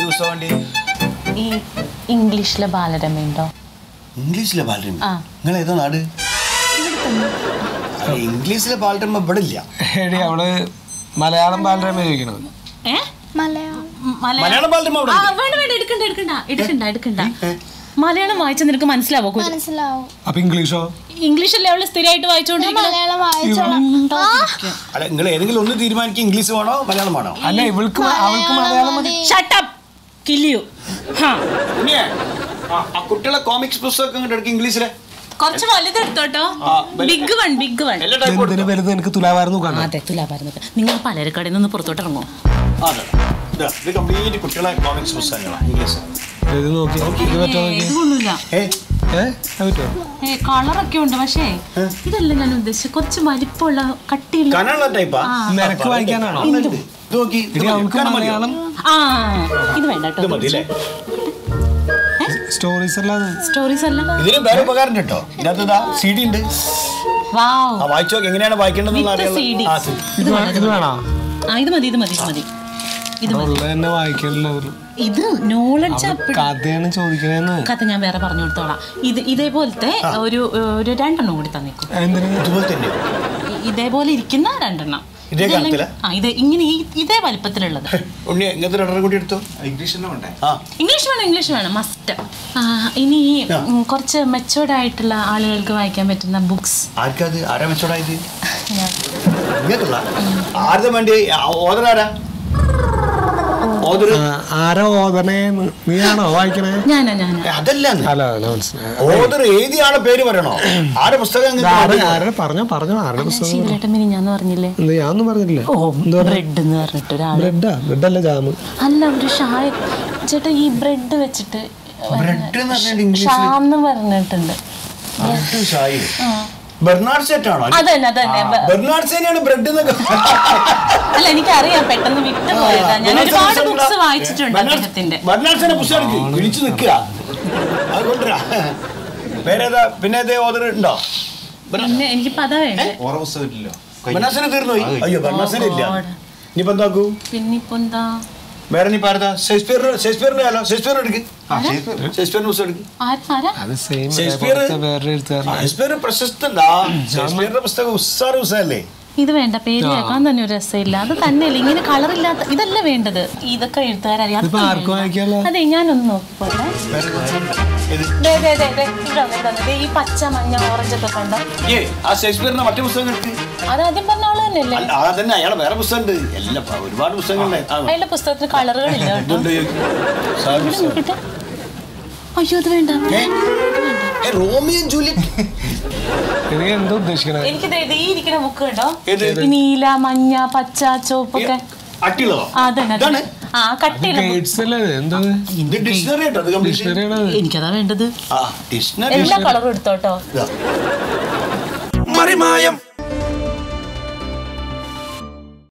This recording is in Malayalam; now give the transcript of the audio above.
പുസ്തകം വേണ്ടി ഈ ഇംഗ്ലീഷിലെ ബാലരമ ഉണ്ടോ ഇംഗ്ലീഷിലെ ബാലരമ ആ. നിങ്ങൾ ഏതോ നാട് ആ, ഇംഗ്ലീഷിലെ ബാലരമ ഇവിടെ ഇല്ല എടി അവള് മലയാളം ബാലരമ ചോദിക്കണത് ഏ മലയാളം മലയാളം മലയാളം ബാലരമ ഇവിടെ ആ ഉണ്ട്. വേണ്ട വേണ്ട എടുക്കണ്ട എടുക്കണ്ട എടുക്കണ്ട എടുക്കണ്ട മലയാളം വായിച്ച നിനക്ക് മനസ്സിലാവോ കൊ- മനസ്സിലാവും അപ്പൊ ഇംഗ്ലീഷോ ഇംഗ്ലീഷ് അല്ലേ അവള് സ്ഥിരമായിട്ട് ഞാൻ വായിച്ചോണ്ടിരിക്കുന്നത് മലയാളം വായിച്ചോളാം അല്ല നിങ്ങൾ ഏതെങ്കിലും ഒന്ന് തീരുമാനിക്കുക ഇംഗ്ലീഷ് വേണോ മലയാളം വേണോ അല്ല ഇവൾക്ക് മ- അവൾക്ക് മലയാളം മതി ഷട്ടപ്പ് കില്ലിയു ഉണ്ണിയേ, ആ, ആ കുട്ടികളെ കോമിക്സ് പുസ്തകം ഇങ്ങോട്ട് എടുക്കുക ഇംഗ്ലീഷിലെ കുറച്ച് വലുതെടുത്തോട്ടോ ആ, വലു- ബിഗ് വൺ ബിഗ് വൺ എല്ലാ ടൈപ്പ് എന്തിനു വലുത് എനിക്ക് തുലാവാരം നോക്കാൻ അതെ തുലാഭാരം നിങ്ങൾ പലരക്കടയിൽ നിന്ന് പുറത്തോട്ട് ഇറങ്ങോ അതെ ഇതാ, ഇത് കംപ്ലീറ്റ് കുട്ടികളെ കോമിക്സ് പുസ്തകങ്ങളാണ് ഇംഗ്ലീഷ് ഇത് നോക്കി ഇത് പറ്റോ നോക്കി ഇത് കൊള്ളൂല ഏ ഏ അത് പറ്റുമോ ഏ കളറൊക്കെ ഉണ്ട് പക്ഷേ ഇതല്ല ഞാൻ ഉദ്ദേശിച്ചത് കുറച്ച് വലിപ്പമുള്ള കട്ടിയുള്ള കനുള്ള ടൈപ്പാ ആ. നിനക്ക് വായിക്കാനാണോ ഇത് നോക്കി ഇത് എടി മതി. അവൾക്ക് കാണാൻ മതിയോ? മലയാളം ആ ഇത് വേണ്ട ഇത് മതി അല്ലേ സ്റ്റോറീസ് അല്ലാതെ സ്റ്റോറീസ് അല്ല ഇതിന് വേറെ ഉപകാരം കേട്ടോ ഇതിനകത്ത് ഇതാ സി ഡി ഉണ്ട് വാവ് ആ വായിച്ചു നോക്കി എങ്ങനെയാണ് വായിക്കേണ്ടതെന്ന് With അറിയാം CD. ആ CD. ഇത് വേ- ഇത് വേണോ ആ ഇത് മതി ഇത് മതി ഇത് മതി ഇത് മതി ഉള്ള തന്നെ വായിക്കണില്ല അവര് ഇത് നോളജ് അവര് കഥയാണ് ചോദിക്കണേന്ന് കഥ ഞാൻ വേറെ പറഞ്ഞു കൊടുത്തോളാം ഇത് ഇതേപോലത്തെ ഒരു ഒരു രണ്ടെണ്ണം കൂടി തന്നേക്കും എന്തിനു ഇതുപോലെ തന്നെ ഇ- ഇതേപോലെ ഇരിക്കുന്ന രണ്ടെണ്ണം ഇതേ ഇതല്ലെങ്കിൽ- കനത്തിലാ? ആ ഇത് ഇങ്ങനെ ഈ- ഇതേ വലിപ്പത്തിലുള്ളത് ഉണ്ണി ഇങ്ങനത്തെ രണ്ടര കൂടി എടുത്തോ ഇംഗ്ലീഷ് തന്നെ വേണ്ടേ ആ ഇംഗ്ലീഷ് വേണം ഇംഗ്ലീഷ് വേണം മസ്റ്റ് ഇനി ഉം, കുറച്ച് മെച്ചോർഡ് ആയിട്ടുള്ള ആളുകൾക്ക് വായിക്കാൻ പറ്റുന്ന ബുക്സ് ആർക്കത് ആരാ മെച്ചോടായത് ഇങ്ങനത്തുള്ള ആരുടെ വേണ്ടി ഓതറാരാ ഓതർ ആരോ ഓതണേ നീയാണോ വായിക്കണേ ഞാനാ ഞാനാ അതല്ല അല്ല അല്ല മനസ്സിലായി ഓതർ എഴുതിയ പേര് പറയണോ ആരുടെ പുസ്തകം ഇത് നിങ്ങൾക്ക് ആരെ വേണ്ടി? ആരുടെ പറഞ്ഞോ പറഞ്ഞോ ആരുടെ പുസ്തകം ശിവരേട്ടൻ മിനി ഞാൻ പറഞ്ഞില്ലേ എന്ത് ഞാനൊന്നും പറഞ്ഞില്ല ഓ ബ്രെഡ് എന്ന് പറഞ്ഞിട്ട് ഒരാള് ബ്രെഡാ ബ്രെഡല്ല ജാമ് അല്ല ഒരു ഷായ ചേട്ടാ ഈ ബ്രെഡ് വെച്ചിട്ട് ബ്രെഡ് എന്ന് പറഞ്ഞാൽ ഇംഗ്ലീഷിൽ ഷാന്ന് പറഞ്ഞിട്ടുണ്ട് ബ്രെഡ് ഷായി ബെർണാഡ് സെറ്റ് ആണോ അതന്നെ അതന്നെ ബ- ബെർണാഡ് സേനയാണ് ബ്രെഡ് എന്നൊക്കെ അല്ല എനിക്കറിയാം പെട്ടെന്ന് വിട്ടുപോയതാ ഞാൻ ഒരുപാട് ബുക്സ് വായിച്ചിട്ടുണ്ട് അദ്ദേഹത്തിന്റെ ബെർണാഡ് സേന പുസ്തകം എടുക്ക് വിളിച്ചു നിൽക്കുക അത് കൊണ്ടുവരാ വേറേതാ പിന്നെ ഏതേ ഓതർ ഉണ്ടോ പിന്നെ എനിക്കിപ്പോ അതാ വേണ്ടേ ഓറ പുസ്തകം ഇല്ലല്ലോ ബെർണാഡ് സേന തീർന്നു പോയി അയ്യോ ബെർണാഡ് സേന ഇല്ല God. ഇനിയിപ്പോ എന്താക്കൂ പിന്നിപ്പോ എന്താ വേറെ നീ പാരതാ ഷേക്സ്പിയർ ഷേക്സ്പിയറിന്റെ ആലോ ഷേക്സ്പിയർ എടുക്ക് ആ ഷേക്സ്പിയർ ഷേക്സ്പിയറിന്റെ പുസ്തകം എടുക്ക് ആര് ആരാ അത് സെയിം ഷേക്സ്പിയർ വേറെ എഴുത്തുകാരൻ ഷേക്സ്പിയർ പ്രശസ്തല്ല ഷേക്സ്പിയറിന്റെ പുസ്തകം ഉസ്സാറ് ഉസ്സല്ലേ ഇത് വേണ്ട പേര് കേൾക്കാൻ തന്നെ ഒരു രസമില്ല അത് തന്നെയല്ല ഇങ്ങനെ കളറില്ലാത്ത ഇതല്ല വേണ്ടത് ഇതൊക്കെ എഴുത്തുകാരറിയാം ഇതിപ്പോ ആർക്കും വായിക്കാനുള്ള അതെ ഞാനൊന്ന് നോക്കിപ്പോട്ടെ ഇത് ദേ, ദേ, ദേ, ദേ, ഇവിടെ വന്ന്, ഇവിടെ വന്ന്. ദേ, ഈ പച്ച മഞ്ഞ ഓറഞ്ച് ഒക്കെ കണ്ടോ ഏ ആ ഷേക്സ്പിയറിന്റെ മറ്റേ പുസ്തകം എടുക്ക് അത് ആദ്യം പറഞ്ഞ ആള് തന്നെയല്ലേ അല്ല ആ തന്നെ അയാളെ വേറെ പുസ്തകം ഉണ്ട് എല്ലാം ഒരുപാട് പുസ്തകങ്ങളുണ്ട് ആ, അയാളുടെ പുസ്തകത്തിന് കളറുകളില്ല കേട്ടോ ഇതുണ്ട് സാറ് ഇവിടെ പുസ്തകം. നോക്കിട്ടെ അയ്യോ അത് വേണ്ട ഏ? ഏ, റോമിയോ ജൂലിയറ്റ് നീ എന്താ ഉദ്ദേശിക്കണേ എനിക്ക് ദേ ദേ ഈ ഇരിക്കുന്ന ബുക്ക് കേട്ടോ ഏത്? ഈ നീല മഞ്ഞ പച്ച ചുവപ്പൊക്കെ അട്ടിയുള്ളതോ ആ, അതന്നെ ഇതാണ് അതന്നെ. ആ കട്ടിയില്ല ഗൈഡ്സ് അല്ലേ ഇത്? എന്താ ഇത് ഡിക്ഷണറി കേട്ടോ അത് കംപ്ലീറ്റ് ഡിക്ഷണറി ആണ് എനിക്കതാ വേണ്ടത് ആ ഡിക്ഷണറി എല്ലാ കളറും എടുത്തോട്ടോ ഇതാ. മറിമായം